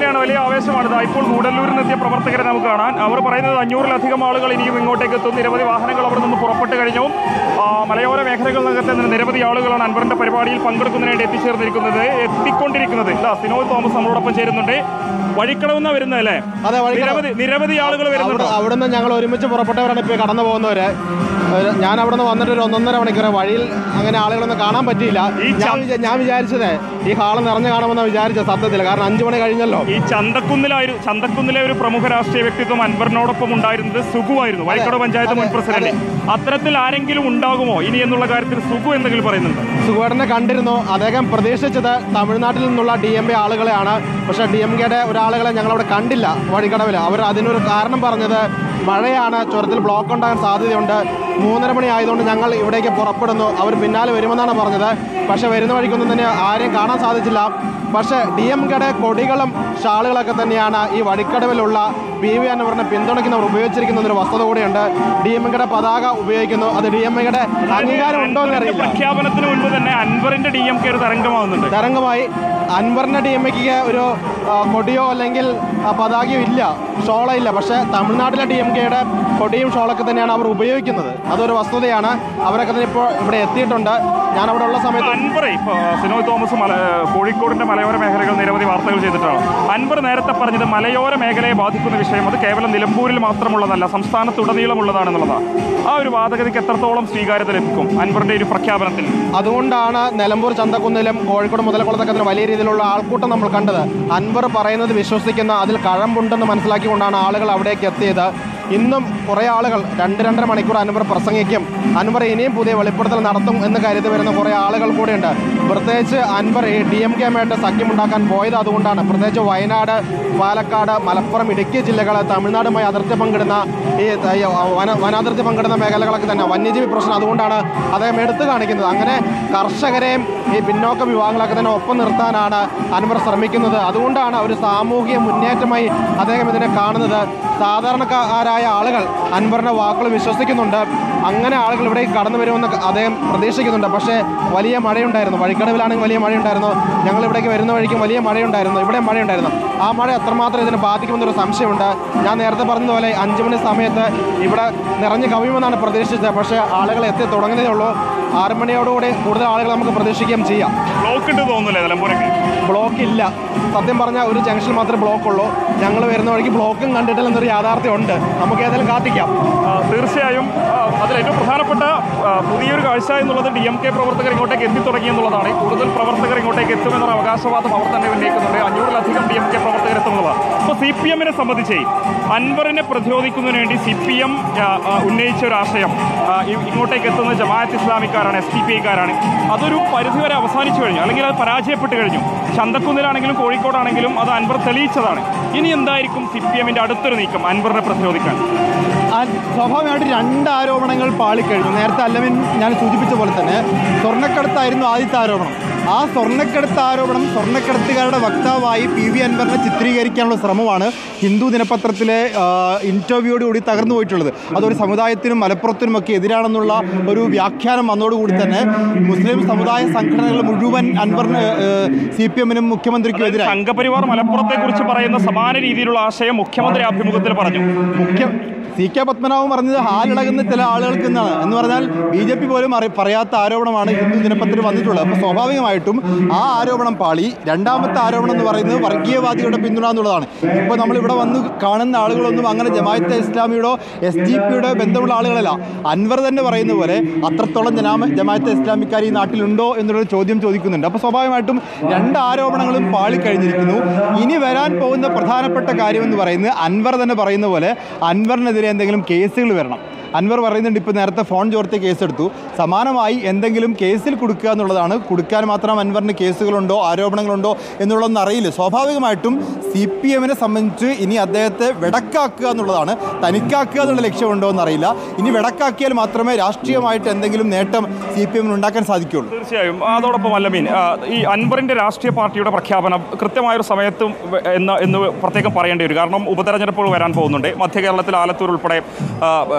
തന്നെയാണ് വലിയ ആവേശമാണ് ഇതാ ഇപ്പോൾ ഗൂഡല്ലൂരിൽ നിന്നെത്തിയ പ്രവർത്തകരെ നമുക്ക് കാണാൻ അവർ പറയുന്നത് അഞ്ഞൂറിലധികം ആളുകൾ ഇനിയും ഇങ്ങോട്ടേക്ക് എത്തും നിരവധി വാഹനങ്ങൾ അവിടെ നിന്ന് പുറപ്പെട്ട് കഴിഞ്ഞു ആ, മലയോര മേഖലകളിലകത്ത് നിന്ന് നിരവധി ആളുകളാണ് അൻവറിന്റെ പരിപാടിയിൽ പങ്കെടുക്കുന്നതിനായിട്ട് എത്തിച്ചേർന്നിരിക്കുന്നത് എത്തിക്കൊണ്ടിരിക്കുന്നത് ഇതാ സിനോയ് തോമസ് നമ്മളോടൊപ്പം ചേരുന്നുണ്ട് വഴിക്കടവുന്ന വരുന്നത് അല്ലേ അതെ വഴിക്കടവ്. നിരവധി നിരവധി ആളുകൾ വരുന്നുണ്ട് അവിടെ അവിടുന്ന് ഞങ്ങൾ ഒരുമിച്ച് പുറപ്പെട്ടവരാണ് ഇപ്പോൾ കടന്നു പോകുന്നവര് ഒരു- ഞാൻ അവിടെ നിന്ന് വന്നിട്ട് ഒരു ഒന്നൊന്നര മണിക്കൂർ വഴിയിൽ അങ്ങനെ ആളുകളൊന്നും കാണാൻ പറ്റിയില്ല ഈ ഞാൻ ചം- വിചാ- ഞാൻ വിചാരിച്ചതേ ഈ ഹാള് നിറഞ്ഞു കാണുമെന്ന് വിചാരിച്ച സത്യത്തിൽ കാരണം അഞ്ചു മണി കഴിഞ്ഞല്ലോ ഈ ചന്തക്കുന്നിലായൊരു ചന്തക്കുന്നിലെ ഒരു പ്രമുഖ രാഷ്ട്രീയ വ്യക്തിത്വം അൻവറിനോടൊപ്പം ഉണ്ടായിരുന്നത് സുഖുവായിരുന്നു വഴിക്കടവ് പഞ്ചായത്ത് മുൻ അതെ, പ്രസിഡന്റ് അത്തരത്തിൽ ആരെങ്കിലും ഉണ്ടാകുമോ ഇനി എന്നുള്ള കാര്യത്തിൽ സുഖു എന്തെങ്കിലും പറയുന്നുണ്ട് സുഖേടനെ കണ്ടിരുന്നു അദ്ദേഹം പ്രതീക്ഷിച്ചത് തമിഴ്നാട്ടിൽ നിന്നുള്ള ഡി എം കെ ആളുകളെയാണ് പക്ഷേ ഡി എം കെയുടെ ഒരാളുകളെ ഞങ്ങളവിടെ കണ്ടില്ല വഴിക്കടവിൽ അവർ അതിനൊരു കാരണം പറഞ്ഞത് മഴയാണ് ചുരത്തിൽ ബ്ലോക്ക് ഉണ്ടാകാൻ സാധ്യതയുണ്ട് മൂന്നര മണി ആയതുകൊണ്ട് ഞങ്ങൾ ഇവിടേക്ക് പുറപ്പെടുന്നു അവർ പിന്നാലെ വരുമെന്നാണ് പറഞ്ഞത് പക്ഷേ വരുന്ന വഴിക്കൊന്നും തന്നെ ആരെയും കാണാൻ സാധിച്ചില്ല പക്ഷേ ഡി എം കെയുടെ കൊടികളും ഷാളുകളൊക്കെ തന്നെയാണ് ഈ വഴിക്കടവിലുള്ള പി വി അൻവറിനെ പിന്തുണയ്ക്കുന്നവർ ഉപയോഗിച്ചിരിക്കുന്ന ഒരു വസ്തുത കൂടിയുണ്ട് ഡി എം കെയുടെ പതാക ഉപയോഗിക്കുന്നു അത് ഡി എം കെയുടെ അംഗീകാരം ഉണ്ടോ അൻവറിന്റെ എന്നറിയില്ല പ്രഖ്യാപനത്തിന് മുൻപ് തന്നെ അൻവറിന്റെ ഡി എം കെ ഒരു തരംഗമാവുന്നുണ്ട് തരംഗമായി അൻവറിന്റെ ഡി എം എക്ക് ഒരു ആ, കൊടിയോ അല്ലെങ്കിൽ ആ, പതാകയോ ഇല്ല ഷോള ഇല്ല പക്ഷേ തമിഴ്നാട്ടിലെ ഡി എം കെയുടെ കൊടിയും ഷോളൊക്കെ തന്നെയാണ് അവർ ഉപയോഗിക്കുന്നത് അതൊരു വസ്തുതയാണ് അവരൊക്കെ തന്നെ ഇപ്പോൾ ഇവിടെ എത്തിയിട്ടുണ്ട് ഞാൻ അവിടെ ഉള്ള സമയത്ത് അൻവർ ഇപ്പൊ സിനോയ് തോമസ് മല കോഴിക്കോടിന്റെ മലയോര മേഖലകൾ നിരവധി വാർത്തകൾ ചെയ്തിട്ടാണ് അൻവർ നേരത്തെ പറഞ്ഞത് മലയോര മേഖലയെ ബാധിക്കുന്ന വിഷയം അത് കേവലം നിലമ്പൂരിൽ മാത്രമുള്ളതല്ല സംസ്ഥാനത്തുടനീളമുള്ളതാണെന്നുള്ളതാണ് ആ ഒരു വാദഗതിക്ക് എത്രത്തോളം സ്വീകാര്യത ലഭിക്കും അൻവറിന്റെ ഒരു പ്രഖ്യാപനത്തിൽ അതുകൊണ്ടാണ് നിലമ്പൂർ ചന്തക്കുന്നിലും കോഴിക്കോട് മുതലക്കുളത്തൊക്കെ തന്നെ വലിയ രീതിയിലുള്ള ആൾക്കൂട്ടം നമ്മൾ കണ്ടത് അൻവർ പറയുന്നത് വിശ്വസിക്കുന്ന അതിൽ കഴമ്പുണ്ടെന്ന് മനസ്സിലാക്കിക്കൊണ്ടാണ് ആളുകൾ അവിടേക്ക് എത്തിയത് ഇന്നും കുറേ ആളുകൾ രണ്ട് രണ്ടര മണിക്കൂർ അൻവർ പ്രസംഗിക്കും അൻവർ ഇനിയും പുതിയ വെളിപ്പെടുത്തൽ നടത്തും എന്ന് കരുതി വരുന്ന കുറേ ആളുകൾ കൂടെയുണ്ട് പ്രത്യേകിച്ച് അൻവർ ഈ ഡി എം കെയുമായിട്ട് സഖ്യമുണ്ടാക്കാൻ പോയത് അതുകൊണ്ടാണ് പ്രത്യേകിച്ച് വയനാട് പാലക്കാട് മലപ്പുറം ഇടുക്കി ജില്ലകൾ തമിഴ്നാടുമായി അതിർത്തി പങ്കിടുന്ന ഈ ഈ വന വനാതിർത്തി പങ്കിടുന്ന മേഖലകളൊക്കെ തന്നെ വന്യജീവി പ്രശ്നം അതുകൊണ്ടാണ് അദ്ദേഹം എടുത്തു കാണിക്കുന്നത് അങ്ങനെ കർഷകരെയും ഈ പിന്നോക്ക വിഭാഗങ്ങളൊക്കെ തന്നെ ഒപ്പം നിർത്താനാണ് അൻവർ ശ്രമിക്കുന്നത് അതുകൊണ്ടാണ് ഒരു സാമൂഹിക മുന്നേറ്റമായി അദ്ദേഹം ഇതിനെ കാണുന്നത് സാധാരണക്കാരായ ആളുകൾ അൻവറിന്റെ വാക്കുകൾ വിശ്വസിക്കുന്നുണ്ട് അങ്ങനെ ആളുകൾ ഇവിടേക്ക് കടന്നു വരുമെന്ന് അദ്ദേഹം പ്രതീക്ഷിക്കുന്നുണ്ട് പക്ഷേ വലിയ മഴയുണ്ടായിരുന്നു വഴിക്കടവിലാണെങ്കിൽ വലിയ മഴയുണ്ടായിരുന്നു ഞങ്ങൾ ഇവിടേക്ക് വരുന്ന വഴിക്കും വലിയ മഴയുണ്ടായിരുന്നു ഇവിടെ മഴയുണ്ടായിരുന്നു ആ മഴ എത്രമാത്രം ഇതിനെ ബാധിക്കുമെന്നൊരു സംശയമുണ്ട് ഞാൻ നേരത്തെ പറഞ്ഞതുപോലെ അഞ്ചു മണി സമയത്ത് ഇവിടെ നിറഞ്ഞു കവിയുമെന്നാണ് പ്രതീക്ഷിച്ചത് പക്ഷേ ആളുകൾ എത്തി തുടങ്ങുന്നതേ ഉള്ളൂ ആറ് മണിയോടുകൂടി കൂടുതൽ ആളുകൾ നമുക്ക് പ്രതീക്ഷിക്കുകയും ചെയ്യാം ബ്ലോക്ക് ഉണ്ട് തോന്നുന്നില്ലേ നിലമ്പൂരൊക്കെ ബ്ലോക്ക് ഇല്ല സത്യം പറഞ്ഞാൽ ഒരു ജംഗ്ഷൻ മാത്രമേ ബ്ലോക്ക് ഉള്ളൂ ഞങ്ങൾ വരുന്ന വഴിക്ക് ബ്ലോക്കും കണ്ടിട്ടില്ല എന്നൊരു യാഥാർത്ഥ്യം ഉണ്ട് നമുക്ക് ഏതായാലും കാത്തിക്കാം ആ, തീർച്ചയായും ആ, അതിൽ ഏറ്റവും പ്രധാനപ്പെട്ട ആ, പുതിയൊരു കാഴ്ച എന്നുള്ളത് ഡി എം കെ പ്രവർത്തകർ ഇങ്ങോട്ടേക്ക് എത്തിത്തുടങ്ങി എന്നുള്ളതാണ് കൂടുതൽ പ്രവർത്തകർ ഇങ്ങോട്ടേക്ക് എത്തുമെന്നൊരു അവകാശവാദം അവർ തന്നെ ഉന്നയിക്കുന്നുണ്ട് അഞ്ഞൂറിലധികം ഡി എം കെ പ്രവർത്തകർ എത്തുന്നതാണ് അപ്പോൾ സി പി എമ്മിനെ സംബന്ധിച്ച് അൻവറിനെ പ്രതിരോധിക്കുന്നതിന് വേണ്ടി സി പി എം ഉന്നയിച്ച ഒരു ആശയം ആ, ഇ- ഇങ്ങോട്ടേക്ക് എത്തുന്ന ജമാഅത്ത് ഇസ്ലാമിക്കാരാണ് എസ് ടി പി ഐക്കാരാണ് അതൊരു പരിധിവരെ അവസാനിച്ചു കഴിഞ്ഞു അല്ലെങ്കിൽ അത് പരാജയപ്പെട്ട് കഴിഞ്ഞു ചന്തക്കുന്നിലാണെങ്കിലും കോഴിക്കോടാണെങ്കിലും അത് അൻവർ തെളിയിച്ചതാണ് ഇനി എന്തായിരിക്കും സി പി എമ്മിന്റെ അടുത്തൊരു നീക്കം അൻവറിനെ പ്രതിരോധിക്കാൻ ആ സ്വാഭാവികമായിട്ട് രണ്ട് ആരോപണങ്ങൾ പാളിക്കഴിഞ്ഞു നേരത്തെ അല്ലമിൻ ഞാൻ സൂചിപ്പിച്ച പോലെ തന്നെ സ്വർണ്ണക്കടത്തായിരുന്നു ആദ്യത്തെ ആരോപണം ആ സ്വർണ്ണക്കടത്ത് ആരോപണം സ്വർണ്ണക്കടത്തുകാരുടെ വക്താവായി പി വി അൻവറിനെ ചിത്രീകരിക്കാനുള്ള ശ്രമമാണ് ഹിന്ദു ദിനപത്രത്തിലെ ഇൻ്റർവ്യൂയോടുകൂടി തകർന്നു പോയിട്ടുള്ളത് അതൊരു സമുദായത്തിനും മലപ്പുറത്തിനുമൊക്കെ എതിരാണെന്നുള്ള ഒരു വ്യാഖ്യാനം വന്നതോടുകൂടി തന്നെ മുസ്ലിം സമുദായ സംഘടനകൾ മുഴുവൻ അൻവറിന് സി പി എമ്മിനും മുഖ്യമന്ത്രിക്കും എതിരായി സംഘപരിവാർ മലപ്പുറത്തെ കുറിച്ച് പറയുന്ന സമാന രീതിയിലുള്ള ആശയം മുഖ്യമന്ത്രി ആഭിമുഖ്യത്തിൽ പറഞ്ഞു മുഖ്യ സി കെ പത്മനാഭൻ പറഞ്ഞത് ഹാലിളകുന്ന ചില ആളുകൾക്ക് എന്നാണ് എന്ന് പറഞ്ഞാൽ ബി ജെ പി പോലും അറി പറയാത്ത ആരോപണമാണ് ഹിന്ദു ദിനപത്രത്തിൽ വന്നിട്ടുള്ളത് അപ്പോൾ സ്വാഭാവികമായിട്ടും ആ ആരോപണം പാളി രണ്ടാമത്തെ ആരോപണം എന്ന് പറയുന്നത് വർഗീയവാദികളുടെ പിന്തുണ എന്നുള്ളതാണ് ഇപ്പോൾ നമ്മളിവിടെ വന്ന് കാണുന്ന ആളുകളൊന്നും അങ്ങനെ ജമായത്തെ ഇസ്ലാമിയുടോ എസ് ജി പിയുടെ ബന്ധമുള്ള ആളുകളല്ല അൻവർ തന്നെ പറയുന്ന പോലെ അത്രത്തോളം ജനാമ ജമായത്തെ ഇസ്ലാമിക്കാർ ഈ നാട്ടിലുണ്ടോ എന്നുള്ളൊരു ചോദ്യം ചോദിക്കുന്നുണ്ട് അപ്പോൾ സ്വാഭാവികമായിട്ടും രണ്ട് ആരോപണങ്ങളും പാളിക്കഴിഞ്ഞിരിക്കുന്നു ഇനി വരാൻ പോകുന്ന പ്രധാനപ്പെട്ട കാര്യം എന്ന് പറയുന്നത് അൻവർ തന്നെ പറയുന്ന പോലെ അൻവറിനെതിരെ എന്തെങ്കിലും കേസുകൾ വരണം അൻവർ പറയുന്നുണ്ട് ഇപ്പോൾ നേരത്തെ ഫോൺ ചോർത്തിയ കേസെടുത്തു സമാനമായി എന്തെങ്കിലും കേസിൽ കൊടുക്കുക എന്നുള്ളതാണ് കൊടുക്കാൻ മാത്രം അൻവറിന് കേസുകളുണ്ടോ ആരോപണങ്ങളുണ്ടോ എന്നുള്ളതൊന്നും അറിയില്ല സ്വാഭാവികമായിട്ടും സി പി എമ്മിനെ സംബന്ധിച്ച് ഇനി അദ്ദേഹത്തെ വെടക്കാക്കുക എന്നുള്ളതാണ് തനിക്കാക്കുക എന്നുള്ള ലക്ഷ്യമുണ്ടോ എന്നറിയില്ല ഇനി വെടക്കാക്കിയാൽ മാത്രമേ രാഷ്ട്രീയമായിട്ട് എന്തെങ്കിലും നേട്ടം സി പി എമ്മിന് ഉണ്ടാക്കാൻ സാധിക്കുകയുള്ളൂ തീർച്ചയായും അതോടൊപ്പം അല്ലമീൻ ആ, ഈ അൻവറിന്റെ രാഷ്ട്രീയ പാർട്ടിയുടെ പ്രഖ്യാപനം കൃത്യമായൊരു സമയത്തും വ- എന്ന് എന്ന് പ്രത്യേകം പറയേണ്ടി വരും കാരണം ഉപതെരഞ്ഞെടുപ്പുകൾ വരാൻ പോകുന്നുണ്ട് മധ്യ കേരളത്തിൽ ആലത്തൂർ ഉൾപ്പെടെ ആ, ചേലക്കര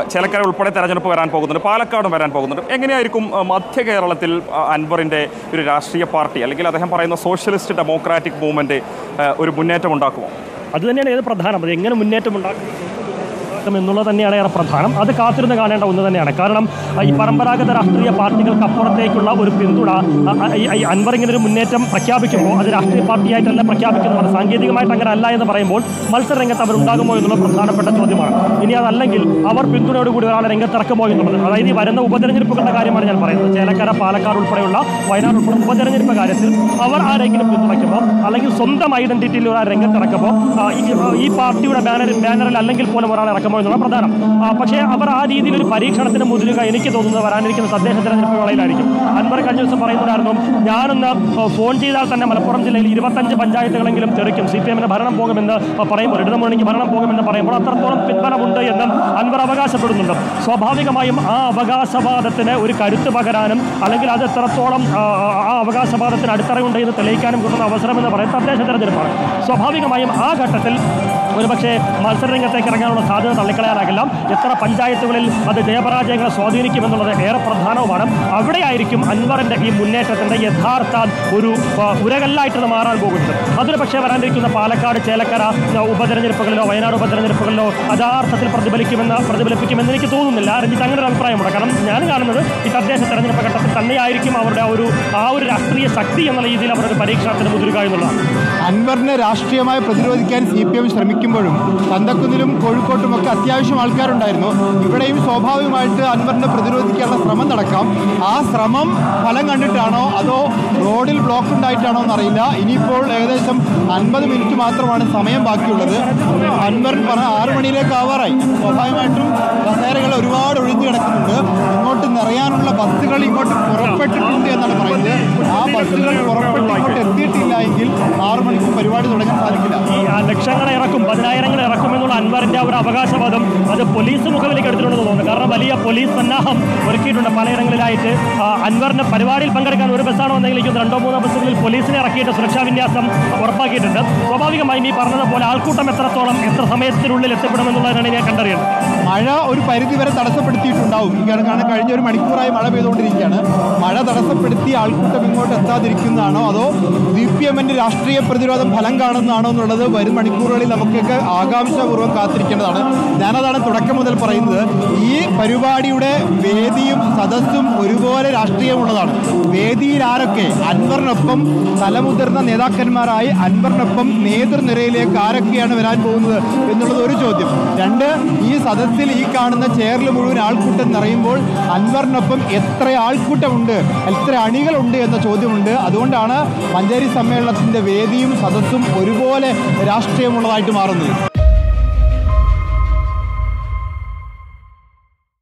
ഉൾപ്പെടെ തെരഞ്ഞെടുപ്പ് വരാൻ പോകുന്നുണ്ട് പാലക്കാടും വരാൻ പോകുന്നുണ്ട് എങ്ങനെയായിരിക്കും ആ, മധ്യ കേരളത്തിൽ ആ, അൻവറിൻ്റെ ഒരു രാഷ്ട്രീയ പാർട്ടി അല്ലെങ്കിൽ അദ്ദേഹം പറയുന്ന സോഷ്യലിസ്റ്റ് ഡെമോക്രാറ്റിക് മൂവ്മെൻറ്റ് ഒരു മുന്നേറ്റം ഉണ്ടാക്കുമോ അത് തന്നെയാണ് ഏത് പ്രധാനം അത് എങ്ങനെ മുന്നേറ്റം ഉണ്ടാക്കും എന്നുള്ളത് തന്നെയാണ് ഏറെ പ്രധാനം അത് കാത്തിരുന്ന് കാണേണ്ട ഒന്ന് തന്നെയാണ് കാരണം ആ, ഈ പരമ്പരാഗത രാഷ്ട്രീയ പാർട്ടികൾക്ക് അപ്പുറത്തേക്കുള്ള ഒരു പിന്തുണ ആ, ആ, ഈ- ഈ അൻവർ ഇങ്ങനെ ഒരു മുന്നേറ്റം പ്രഖ്യാപിക്കുമ്പോൾ അത് രാഷ്ട്രീയ പാർട്ടിയായിട്ടല്ല പ്രഖ്യാപിക്കുന്നതാണ് സാങ്കേതികമായിട്ട് അങ്ങനെ അല്ല എന്ന് പറയുമ്പോൾ മത്സര രംഗത്ത് അവർ ഉണ്ടാകുമോ എന്നുള്ള പ്രധാനപ്പെട്ട ചോദ്യമാണ് ഇനി അതല്ലെങ്കിൽ അവർ പിന്തുണയോടുകൂടി ഒരാളെ രംഗത്തിറക്കുമോ എന്നുള്ളത് അതായത് ഈ വരുന്ന ഉപതെരഞ്ഞെടുപ്പുകളുടെ കാര്യമാണ് ഞാൻ പറയുന്നത് ചേലക്കര പാലക്കാട് ഉൾപ്പെടെയുള്ള വയനാട് ഉൾപ്പെടെ ഉപതെരഞ്ഞെടുപ്പ് കാര്യത്തിൽ അവർ ആരെങ്കിലും പിന്തുണയ്ക്കുമ്പോൾ അല്ലെങ്കിൽ സ്വന്തം ഐഡന്റിറ്റിയിൽ ഒരാൾ രംഗത്തിറക്കുമ്പോൾ ആ, ഈ- ഈ പാർട്ടിയുടെ ബാനറിൽ ബാനറിൽ അല്ലെങ്കിൽ പോലും ഒരാൾ ഇറക്കുമോ എന്നുള്ള പ്രധാനം ആ, പക്ഷേ അവർ ആ രീതിയിൽ ഒരു പരീക്ഷണത്തിന് മുതിരുക എനിക്ക് തോന്നുന്നത് വരാനിരിക്കുന്ന തദ്ദേശ തെരഞ്ഞെടുപ്പ് വേളയിലായിരിക്കും അൻവർ കഴിഞ്ഞ ദിവസം പറയുന്നുണ്ടായിരുന്നു ഞാനൊന്ന് ഫോൺ ചെയ്താൽ തന്നെ മലപ്പുറം ജില്ലയിൽ ഇരുപത്തഞ്ച് പഞ്ചായത്തുകളെങ്കിലും തെറിക്കും സി പി എമ്മിന് ഭരണം പോകുമെന്ന് പറയുമ്പോൾ ഇടതുമുന്നണിക്ക് ഭരണം പോകുമെന്ന് പറയുമ്പോൾ അത്രത്തോളം പിൻബലമുണ്ട് എന്ന് അൻവർ അവകാശപ്പെടുന്നുണ്ട് സ്വാഭാവികമായും ആ അവകാശവാദത്തിന് ഒരു കരുത്ത് പകരാനും അല്ലെങ്കിൽ അത് എത്രത്തോളം ആ, ആ അവകാശവാദത്തിന് അടിത്തറയുണ്ട് എന്ന് തെളിയിക്കാനും കിട്ടുന്ന അവസരമെന്ന് പറയുന്നത് തദ്ദേശ തെരഞ്ഞെടുപ്പാണ് സ്വാഭാവികമായും ആ ഘട്ടത്തിൽ ഒരുപക്ഷെ മത്സര രംഗത്തേക്ക് ഇറങ്ങാനുള്ള സാധ്യത തള്ളിക്കളയാനാകില്ല എത്ര പഞ്ചായത്തുകളിൽ അത് ജയപരാജയങ്ങളെ സ്വാധീനിക്കുമെന്നുള്ളത് ഏറെ പ്രധാനവുമാണ് അവിടെയായിരിക്കും അൻവറിന്റെ ഈ മുന്നേറ്റത്തിന്റെ യഥാർത്ഥ ഒരു ആ, ഉരകല്ലായിട്ട് ഇത് മാറാൻ പോകുന്നത് അതിന് പക്ഷേ വരാനിരിക്കുന്ന പാലക്കാട് ചേലക്കര ആ, ഉപതെരഞ്ഞെടുപ്പുകളിലോ വയനാട് ഉപതെരഞ്ഞെടുപ്പുകളിലോ യഥാർത്ഥത്തിൽ പ്രതിഫലിക്കുമെന്ന് പ്രതിഫലിപ്പിക്കുമെന്ന് എനിക്ക് തോന്നുന്നില്ല രഞ്ജിത്ത് അങ്ങനെ ഒരു അഭിപ്രായമുണ്ട് കാരണം ഞാൻ കാണുന്നത് ഈ തദ്ദേശ തെരഞ്ഞെടുപ്പ് ഘട്ടത്തിൽ തന്നെയായിരിക്കും അവരുടെ ആ ഒരു ആ ഒരു രാഷ്ട്രീയ ശക്തി എന്ന രീതിയിൽ അവരുടെ പരീക്ഷണത്തിന് മുതിരുക എന്നുള്ളതാണ് അൻവറിനെ രാഷ്ട്രീയമായി പ്രതിരോധിക്കാൻ സി പി എം ശ്രമിക്കുമ്പോഴും ചന്തക്കുന്നിലും കോഴിക്കോട്ടുമൊക്കെ അത്യാവശ്യം ആൾക്കാരുണ്ടായിരുന്നു ഇവിടെയും സ്വാഭാവികമായിട്ട് അൻവറിനെ പ്രതിരോധിക്കാനുള്ള ശ്രമം നടക്കാം ആ ശ്രമം ഫലം കണ്ടിട്ടാണോ അതോ റോഡിൽ ബ്ലോക്ക് ഉണ്ടായിട്ടാണോ എന്നറിയില്ല ഇനിയിപ്പോൾ ഏകദേശം അൻപത് മിനിറ്റ് മാത്രമാണ് സമയം ബാക്കിയുള്ളത് അൻവർ പറഞ്ഞ ആറു മണിയിലേക്ക് ആവാറായി സ്വാഭാവികമായിട്ടും കസേരകൾ ഒരുപാട് ഒഴിഞ്ഞു കിടക്കുന്നുണ്ട് ഇങ്ങോട്ട് നിറയാനുള്ള ബസ്സുകൾ ഇങ്ങോട്ട് പുറപ്പെട്ടിട്ടുണ്ട് എന്നാണ് പറയുന്നത് ആ ബസ്സുകൾ പുറപ്പെട്ട് ഇങ്ങോട്ട് എത്തിയിട്ടില്ല എങ്കിൽ ആറു മണിക്ക് പരിപാടി തുടങ്ങാൻ സാധിക്കില്ല ഈ ആ, ലക്ഷങ്ങളെ ഇറക്കും പതിനായിരങ്ങളെ ഇറക്കും എന്നുള്ള അൻവറിന്റെ ആ ഒരു അവകാശവാദം അത് പോലീസ് മുഖവിലേക്ക് എടുത്തിട്ടുണ്ടെന്ന് തോന്നുന്നു കാരണം വലിയ പോലീസ് സന്നാഹം ഒരുക്കിയിട്ടുണ്ട് പലയിടങ്ങളിലായിട്ട് ആ, അൻവറിന്റെ പരിപാടിയിൽ പങ്കെടുക്കാൻ ഒരു ബസ്സാണോ എന്നെങ്കിലും എനിക്ക് തോന്നുന്നു രണ്ടോ മൂന്നോ ബസ്സുകളിൽ പോലീസിനെ ഇറക്കിയിട്ട് സുരക്ഷാ വിന്യാസം ഉറപ്പാക്കിയിട്ടുണ്ട് സ്വാഭാവികമായും ഈ പറഞ്ഞതുപോലെ ആൾക്കൂട്ടം എത്രത്തോളം എത്ര സമയത്തിനുള്ളിൽ എത്തിപ്പെടുമെന്നുള്ളതാണ് ഞാൻ കണ്ടറിയുന്നത് മഴ ഒരു പരിധി വരെ തടസ്സപ്പെടുത്തിയിട്ടുണ്ടാവും ഈ കാരണം കഴിഞ്ഞ ഒരു മണിക്കൂറായി മഴ പെയ്തുകൊണ്ടിരിക്കുകയാണ് മഴ തടസ്സപ്പെടുത്തി ആൾക്കൂട്ടം ഇങ്ങോട്ട് എത്താതിരിക്കുന്നതാണോ അതോ സി പി എമ്മിന്റെ രാഷ്ട്രീയ പ്രതിരോധം ഫലം കാണുന്നതാണോ എന്നുള്ളത് വരും മണിക്കൂറുകളിൽ നമുക്കൊക്കെ ആകാംക്ഷാപൂർവ്വം കാത്തിരിക്കേണ്ടതാണ് ഞാനതാണ് തുടക്കം മുതൽ പറയുന്നത് ഈ പരിപാടിയുടെ വേദിയും സദസ്സും ഒരുപോലെ രാഷ്ട്രീയമുള്ളതാണ് വേദിയിൽ ആരൊക്കെ അൻവറിനൊപ്പം തലമുതിർന്ന നേതാക്കന്മാരായി അൻവറിനൊപ്പം നേതൃനിരയിലേക്ക് ആരൊക്കെയാണ് വരാൻ പോകുന്നത് എന്നുള്ളത് ഒരു ചോദ്യം രണ്ട് ഈ സദസ്സിൽ ഈ കാണുന്ന ചെയറിൽ മുഴുവൻ ആൾക്കൂട്ടം നിറയുമ്പോൾ അൻവറിനൊപ്പം എത്ര ആൾക്കൂട്ടമുണ്ട് എത്ര അണികളുണ്ട് എന്ന ചോദ്യമുണ്ട് അതുകൊണ്ടാണ് മഞ്ചേരി സമ്മേളനത്തിൻ്റെ വേദിയും സദസ്സും ഒരുപോലെ രാഷ്ട്രീയമുള്ളതായിട്ട് മാറുന്നത്